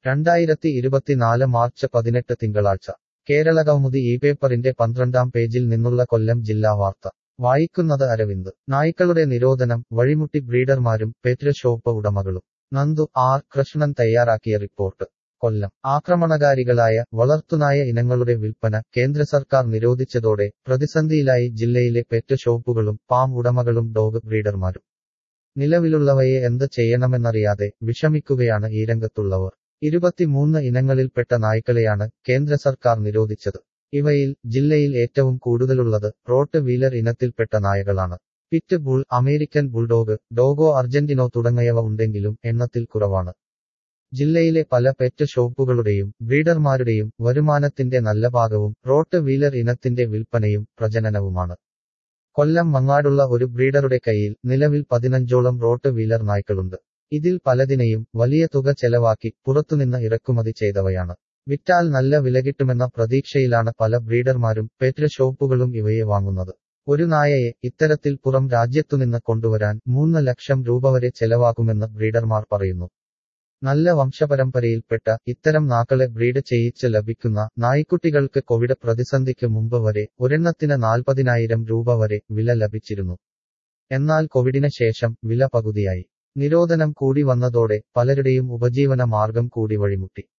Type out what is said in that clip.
രണ്ടായിരത്തി ഇരുപത്തിനാല് മാർച്ച് പതിനെട്ട് തിങ്കളാഴ്ച കേരള കൗമുദി ഈ പേപ്പറിന്റെ പന്ത്രണ്ടാം പേജിൽ നിന്നുള്ള കൊല്ലം ജില്ലാ വാർത്ത വായിക്കുന്നത് അരവിന്ദ് നായ്ക്കളുടെ നിരോധനം വഴിമുട്ടി ബ്രീഡർമാരും പെറ്റ് ഷോപ്പ് ഉടമകളും നന്ദു ആർ കൃഷ്ണൻ തയ്യാറാക്കിയ റിപ്പോർട്ട് കൊല്ലം ആക്രമണകാരികളായ വളർത്തുനായ ഇനങ്ങളുടെ വിൽപ്പന കേന്ദ്ര സർക്കാർ നിരോധിച്ചതോടെ പ്രതിസന്ധിയിലായി ജില്ലയിലെ പെറ്റ് ഷോപ്പുകളും പാം ഉടമകളും ഡോഗ് ബ്രീഡർമാരും നിലവിലുള്ളവയെ എന്ത് ചെയ്യണമെന്നറിയാതെ വിഷമിക്കുകയാണ് ഈ രംഗത്തുള്ളവർ ഇരുപത്തിമൂന്ന് ഇനങ്ങളിൽപ്പെട്ട നായ്ക്കളെയാണ് കേന്ദ്ര സർക്കാർ നിരോധിച്ചത് ഇവയിൽ ജില്ലയിൽ ഏറ്റവും കൂടുതലുള്ളത് റോട്ട് വീലർ ഇനത്തിൽപ്പെട്ട നായകളാണ് pit bull American bulldog Dogo Argentino തുടങ്ങിയവ ഉണ്ടെങ്കിലും എണ്ണത്തിൽ കുറവാണ് ജില്ലയിലെ പല പെറ്റ് ഷോപ്പുകളുടെയും ബ്രീഡർമാരുടെയും വരുമാനത്തിന്റെ നല്ല ഭാഗവും റോട്ട് വീലർ ഇനത്തിന്റെ വിൽപ്പനയും പ്രജനനവുമാണ് കൊല്ലം മങ്ങാടുള്ള ഒരു ബ്രീഡറുടെ കയ്യിൽ നിലവിൽ പതിനഞ്ചോളം റോട്ട് വീലർ നായ്ക്കളുണ്ട് ഇതിൽ പലതിനെയും വലിയ തുക ചെലവാക്കി പുറത്തുനിന്ന് ഇറക്കുമതി ചെയ്തവയാണ് വിറ്റാൽ നല്ല വില കിട്ടുമെന്ന പ്രതീക്ഷയിലാണ് പല ബ്രീഡർമാരും പെറ്റ് ഷോപ്പുകളും ഇവയെ വാങ്ങുന്നത് ഒരു നായയെ ഇത്തരത്തിൽ പുറം രാജ്യത്തുനിന്ന് കൊണ്ടുവരാൻ മൂന്ന് ലക്ഷം രൂപ വരെ ചെലവാകുമെന്ന് ബ്രീഡർമാർ പറയുന്നു നല്ല വംശപരമ്പരയിൽപ്പെട്ട ഇത്തരം നാക്കളെ ബ്രീഡ് ചെയ്യിച്ച് ലഭിക്കുന്ന നായ്ക്കുട്ടികൾക്ക് കോവിഡ് പ്രതിസന്ധിക്ക് മുമ്പ് വരെ ഒരെണ്ണത്തിന് നാൽപ്പതിനായിരം രൂപ വരെ വില ലഭിച്ചിരുന്നു എന്നാൽ കോവിഡിന് ശേഷം വില പകുതിയായി നിരോധനം കൂടി വന്നതോടെ പലരുടെയും ഉപജീവന മാർഗം കൂടി വഴിമുട്ടി